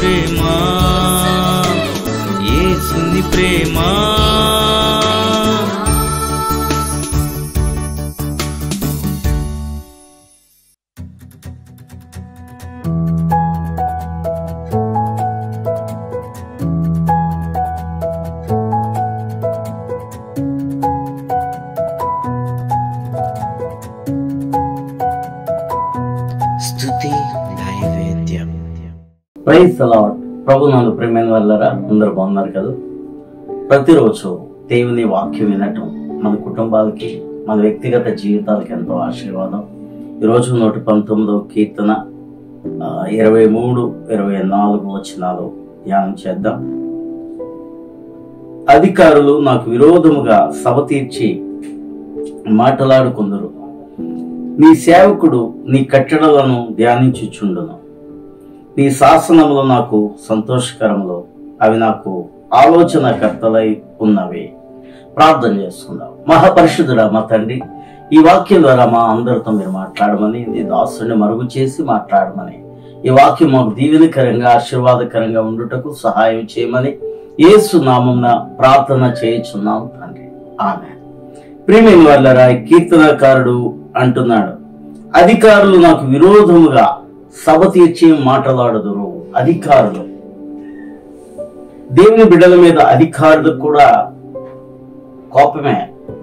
ప్రేమ ఏసుని ప్రేమ స్తుతి నైవేద్యం ప్రైజ్ అలాడ్ ప్రభు నన్ను ప్రేమైన వాళ్ళరా అందరూ బాగున్నారు కదా ప్రతిరోజు దేవుని వాక్యం వినటం మన కుటుంబాలకి మన వ్యక్తిగత జీవితాలకి ఎంతో ఆశీర్వాదం ఈరోజు నూట పంతొమ్మిదో కీర్తన ఆ, ఇరవై మూడు ఇరవై నాలుగు వచనాలు ధ్యానం చేద్దాం అధికారులు నాకు విరోధముగా సభ తీర్చి మాటలాడుకుందరు నీ సేవకుడు నీ కట్టడలను ధ్యానించుచుండును నీ శాసనములు నాకు సంతోషకరములు అవి నాకు ఆలోచనకర్తలై ఉన్నవి ప్రార్థన చేసుకుందాం మహాపరిశుద్ధుడా మా తండ్రి ఈ వాక్యం ద్వారా మా అందరితో మీరు మాట్లాడమని నీ దాసుని మరుగు చేసి మాట్లాడమని ఈ వాక్యం మాకు దీవెనకరంగా ఆశీర్వాదకరంగా ఉండుటకు సహాయం చేయమని యేసు నామమున ప్రార్థన చేయుచున్నాం తండ్రి ఆమె ప్రేమిని వాళ్ళరా ఈ కీర్తనకారుడు అంటున్నాడు అధికారులు నాకు విరోధముగా సభ తీర్చి మాటలాడుదురు అధికారులు దేవుని బిడ్డల మీద అధికారులకు కూడా కోపమే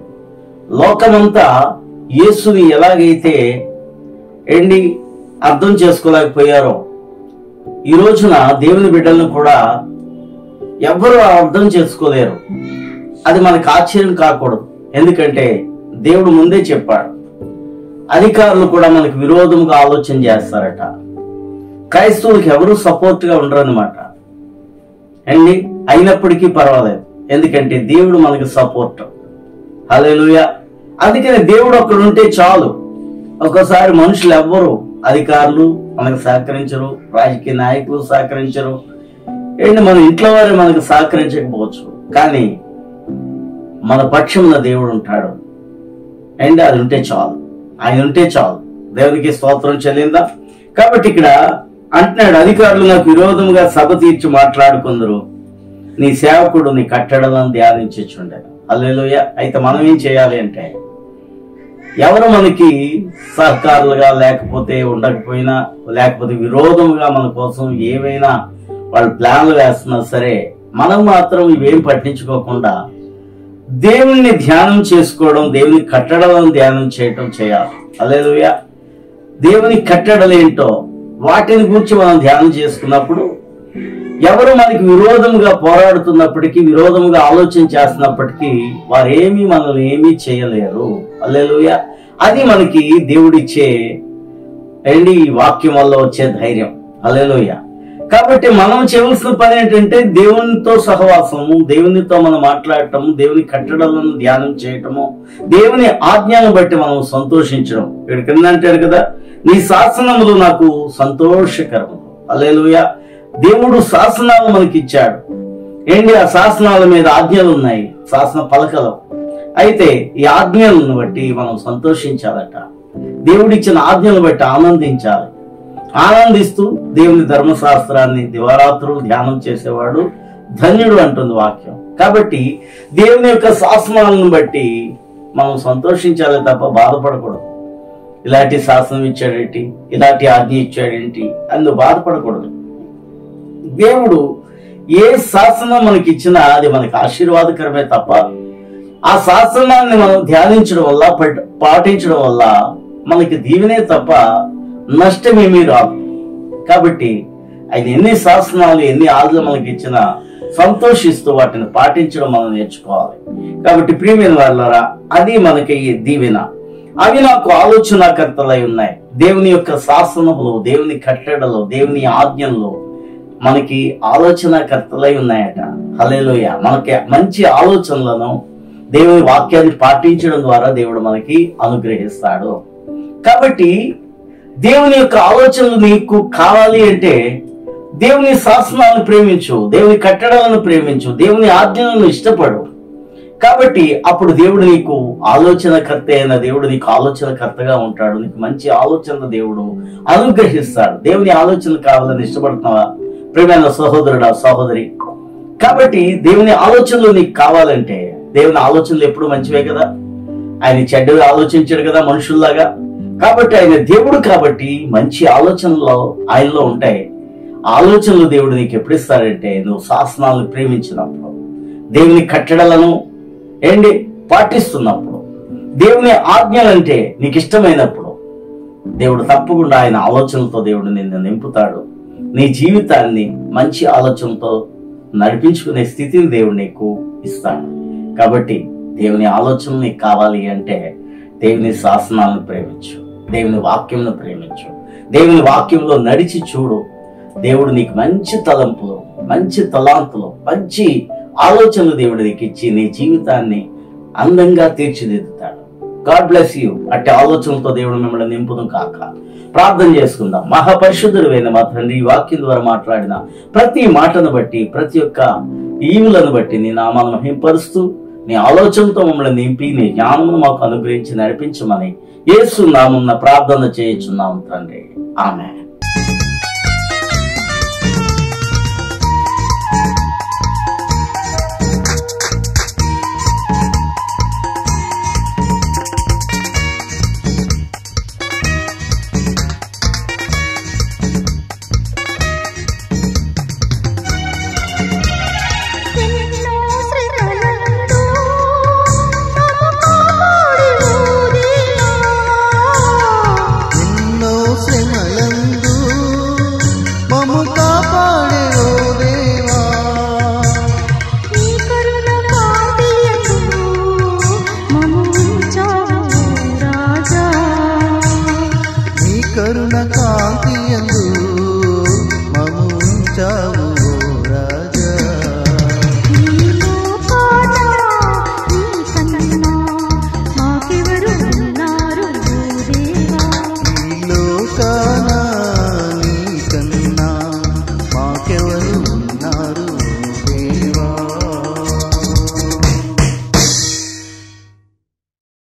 లోకమంతా యేసుని ఎలాగైతే ఎండి అర్థం చేసుకోలేకపోయారో ఈ రోజున దేవుని బిడ్డలను కూడా ఎవ్వరూ అర్థం చేసుకోలేరు అది మనకు ఆశ్చర్యం కాకూడదు ఎందుకంటే దేవుడు ముందే చెప్పాడు అధికారులు కూడా మనకు విరోధంగా ఆలోచన చేస్తారట క్రైస్తవులకు ఎవరు సపోర్ట్ గా ఉండరు అనమాట అండి అయినప్పటికీ పర్వాలేదు ఎందుకంటే దేవుడు మనకి సపోర్ట్ హల్లెలూయా అందుకని దేవుడు ఒక్కడు ఉంటే చాలు ఒక్కోసారి మనుషులు ఎవ్వరు అధికారులు మనకు సహకరించరు రాజకీయ నాయకులు సహకరించరు ఏంటి మన ఇంట్లో వారు మనకు సహకరించకపోవచ్చు కానీ మన పక్షమున దేవుడు ఉంటాడు అండ్ అది ఉంటే చాలు ఆయన ఉంటే చాలు దేవునికి స్తోత్రం చెల్లిందా కాబట్టి ఇక్కడ అంటున్నాడు అధికారులు నాకు విరోధముగా సభ తీర్చి మాట్లాడుకుందరు నీ సేవకుడు నీ కట్టడలను ధ్యానించుండే అల్లెలుయ అయితే మనం ఏం చేయాలి అంటే ఎవరు మనకి సహకారులుగా లేకపోతే ఉండకపోయినా లేకపోతే విరోధముగా మన కోసం ఏవైనా వాళ్ళు ప్లాన్లు వేస్తున్నా సరే మనం మాత్రం ఇవేం పట్టించుకోకుండా దేవుణ్ణి ధ్యానం చేసుకోవడం దేవుని కట్టడలను ధ్యానం చేయటం చేయాలి అలేలుయ దేవుని కట్టడలేంటో వాటిని గురించి మనం ధ్యానం చేసుకున్నప్పుడు ఎవరు మనకి విరోధముగా పోరాడుతున్నప్పటికీ విరోధముగా ఆలోచన చేస్తున్నప్పటికీ వారేమీ మనల్ని ఏమీ చేయలేరు అల్లెలుయ అది మనకి దేవుడిచ్చే ఏంటి ఈ వాక్యం వల్ల వచ్చే ధైర్యం అల్లెలుయ కాబట్టి మనం చేయవలసిన పని ఏంటంటే దేవునితో సహవాసము దేవునితో మనం మాట్లాడటము దేవుని కట్టడలను ధ్యానం చేయటము దేవుని ఆజ్ఞను బట్టి మనం సంతోషించడం ఇక్కడ కింద అంటాడు కదా నీ శాసనములు నాకు సంతోషకరము అల్లెలుయ దేవుడు శాసనాలు మనకి ఇచ్చాడు ఏంటి ఆ శాసనాల మీద ఆజ్ఞలు ఉన్నాయి శాసన పలకలు అయితే ఈ ఆజ్ఞలను బట్టి మనం సంతోషించాలట దేవుడిచ్చిన ఆజ్ఞలను బట్టి ఆనందించాలి ఆనందిస్తూ దేవుని ధర్మశాస్త్రాన్ని దివారాత్రులు ధ్యానం చేసేవాడు ధన్యుడు అంటుంది వాక్యం కాబట్టి దేవుని యొక్క శాసనాలను బట్టి మనం సంతోషించాలి తప్ప బాధపడకూడదు ఇలాంటి శాసనం ఇచ్చాడేంటి ఇలాంటి ఆజ్ఞ ఇచ్చాడేంటి అందు బాధపడకూడదు దేవుడు ఏ శాసనం మనకి ఇచ్చినా అది మనకి ఆశీర్వాదకరమే తప్ప ఆ శాసనాన్ని మనం ధ్యానించడం వల్ల పట్- పాటించడం వల్ల మనకి దీవెనే తప్ప నష్టమేమీ రాదు కాబట్టి ఆయన ఎన్ని శాసనాలు ఎన్ని ఆజ్ఞలు మనకి ఇచ్చినా సంతోషిస్తూ వాటిని పాటించడం మనం నేర్చుకోవాలి కాబట్టి ప్రియమైన వాళ్ళరా అది మనకి ఈ దీవెన అవి నాకు ఆలోచనకర్తలై ఉన్నాయి దేవుని యొక్క శాసనములు దేవుని కట్టడలు దేవుని ఆజ్ఞలు మనకి ఆలోచనకర్తలై ఉన్నాయట హలేలోయ మనకి మంచి ఆలోచనలను దేవుని వాక్యాన్ని పాటించడం ద్వారా దేవుడు మనకి అనుగ్రహిస్తాడు కాబట్టి దేవుని యొక్క ఆలోచనలు నీకు కావాలి అంటే దేవుని శాసనాలను ప్రేమించు దేవుని కట్టడాలను ప్రేమించు దేవుని ఆజ్ఞలను ఇష్టపడు కాబట్టి అప్పుడు దేవుడు నీకు ఆలోచనకర్త అయిన దేవుడు నీకు ఆలోచనకర్తగా ఉంటాడు నీకు మంచి ఆలోచన దేవుడు అనుగ్రహిస్తాడు దేవుని ఆలోచనలు కావాలని ఇష్టపడుతున్నావా ప్రియమైన సహోదరుడా సహోదరి కాబట్టి దేవుని ఆలోచనలు నీకు కావాలంటే దేవుని ఆలోచనలు ఎప్పుడు మంచివే కదా ఆయన చెడ్డవి ఆలోచించాడు కదా మనుషుల్లాగా కాబట్టి ఆయన దేవుడు కాబట్టి మంచి ఆలోచనలు ఆయనలో ఉంటాయి ఆలోచనలు దేవుడు నీకు ఎప్పుడు ఇస్తాడంటే నువ్వు శాసనాలను ప్రేమించినప్పుడు దేవుని కట్టడలను ఏంటి పాటిస్తున్నప్పుడు దేవుని ఆజ్ఞలంటే నీకు ఇష్టమైనప్పుడు దేవుడు తప్పకుండా ఆయన ఆలోచనలతో దేవుడు నిన్ను నింపుతాడు నీ జీవితాన్ని మంచి ఆలోచనతో నడిపించుకునే స్థితిని దేవుడు నీకు ఇస్తాడు కాబట్టి దేవుని ఆలోచనలు నీకు కావాలి అంటే దేవుని శాసనాలను ప్రేమించు దేవుని వాక్యంను ప్రేమించు దేవుని వాక్యంలో నడిచి చూడు దేవుడు నీకు మంచి తలంపులు మంచి తలాంతులు మంచి ఆలోచనలు దేవుడు నీకు ఇచ్చి నీ జీవితాన్ని అందంగా తీర్చిదిద్దుతాడు గాడ్ బ్లెస్ యూ అట్టి ఆలోచనలతో దేవుడు మిమ్మల్ని నింపును కాక ప్రార్థన చేసుకుందాం మహాపరిశుద్ధుడు అయిన మా తండ్రి ఈ వాక్యం ద్వారా మాట్లాడిన ప్రతి మాటను బట్టి ప్రతి ఒక్క ఈవులను బట్టి నీ నామాలను మహింపరుస్తూ నీ ఆలోచనతో మమ్మల్ని నింపి నీ జ్ఞానమును మాకు అనుగ్రహించి నడిపించమని యేసు నామం ప్రార్థన చేయించున్నాం తండ్రి ఆమె